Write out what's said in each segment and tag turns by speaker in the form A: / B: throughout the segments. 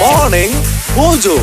A: Morning Mojo.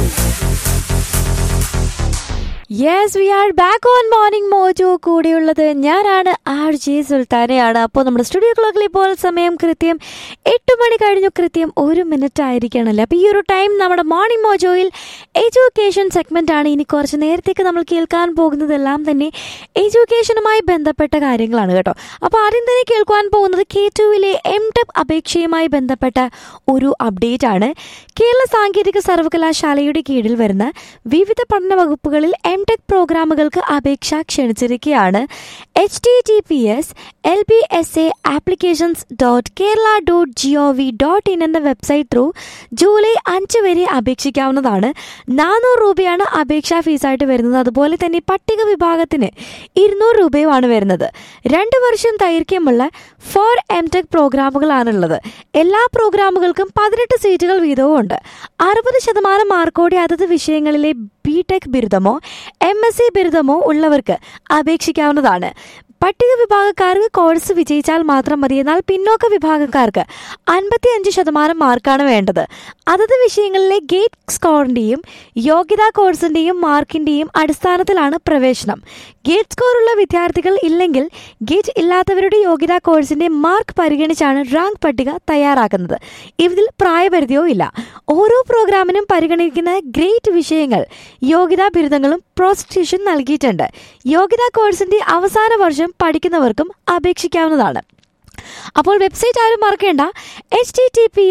B: Yes we are back on morning Mojo കൂടെയുള്ളത് ഞാനാണ് R J സുൽത്താനയാണ് അപ്പോൾ നമ്മുടെ സ്റ്റുഡിയോ ക്ലോക്കിൽ ഇപ്പോൾ സമയം കൃത്യം എട്ട് മണി കഴിഞ്ഞു കൃത്യം ഒരു മിനിറ്റ് ആയിരിക്കണല്ലോ അപ്പോൾ ഈ ഒരു ടൈം നമ്മുടെ മോർണിംഗ് മോജോയിൽ എഡ്യൂക്കേഷൻ സെഗ്മെൻ്റ് ആണ് ഇനി കുറച്ച് നേരത്തേക്ക് നമ്മൾ കേൾക്കാൻ പോകുന്നതെല്ലാം തന്നെ എഡ്യൂക്കേഷനുമായി ബന്ധപ്പെട്ട കാര്യങ്ങളാണ് കേട്ടോ അപ്പോൾ ആദ്യം തന്നെ കേൾക്കുവാൻ പോകുന്നത് കെ ടുവിലെ എം ടെക് അപേക്ഷയുമായി ബന്ധപ്പെട്ട ഒരു അപ്ഡേറ്റ് ആണ് കേരള സാങ്കേതിക സർവകലാശാലയുടെ കീഴിൽ വരുന്ന വിവിധ പഠന വകുപ്പുകളിൽ എം ടെക് പ്രോഗ്രാമുകൾക്ക് അപേക്ഷ ക്ഷണിച്ചിരിക്കുകയാണ് H T T P S L B S A applications dot Kerala dot G O V dot in എന്ന വെബ്സൈറ്റ് ത്രൂ ജൂലൈ അഞ്ച് വരെ അപേക്ഷിക്കാവുന്നതാണ് നാനൂറ് രൂപയാണ് അപേക്ഷാ ഫീസായിട്ട് വരുന്നത് അതുപോലെ തന്നെ പട്ടിക വിഭാഗത്തിന് ഇരുന്നൂറ് രൂപയുമാണ് വരുന്നത് രണ്ട് വർഷം ദൈർഘ്യമുള്ള ഫോർ എം ടെക് പ്രോഗ്രാമുകളാണുള്ളത് എല്ലാ പ്രോഗ്രാമുകൾക്കും പതിനെട്ട് സീറ്റുകൾ വീതവും ഉണ്ട് അറുപത് ശതമാനം മാർക്കോടെ അതത് വിഷയങ്ങളിലെ ബി ടെക് ബിരുദമോ എം എസ് സി ബിരുദമോ ഉള്ളവർക്ക് അപേക്ഷിക്കാവുന്നതാണ് പട്ടിക വിഭാഗക്കാർക്ക് കോഴ്സ് വിജയിച്ചാൽ മാത്രം മതി എന്നാൽ പിന്നോക്ക വിഭാഗക്കാർക്ക് അൻപത്തി അഞ്ച് ശതമാനം മാർക്കാണ് വേണ്ടത് അതത് വിഷയങ്ങളിലെ ഗേറ്റ് സ്കോറിൻ്റെയും യോഗ്യതാ കോഴ്സിൻ്റെയും മാർക്കിൻ്റെയും അടിസ്ഥാനത്തിലാണ് പ്രവേശനം ഗേറ്റ് സ്കോറുള്ള വിദ്യാർത്ഥികൾ ഇല്ലെങ്കിൽ ഗേറ്റ് ഇല്ലാത്തവരുടെ യോഗ്യതാ കോഴ്സിൻ്റെ മാർക്ക് പരിഗണിച്ചാണ് റാങ്ക് പട്ടിക തയ്യാറാക്കുന്നത് ഇതിൽ പ്രായപരിധിയോ ഇല്ല ഓരോ പ്രോഗ്രാമിനും പരിഗണിക്കുന്ന ഗ്രേറ്റ് വിഷയങ്ങൾ യോഗ്യതാ ബിരുദങ്ങളും പ്രോസിക്യൂഷൻ നൽകിയിട്ടുണ്ട് യോഗ്യതാ കോഴ്സിന്റെ അവസാന വർഷം പഠിക്കുന്നവർക്കും അപേക്ഷിക്കാവുന്നതാണ് അപ്പോൾ വെബ്സൈറ്റ് ആരും മറക്കേണ്ട എച്ച് ടി ടി പി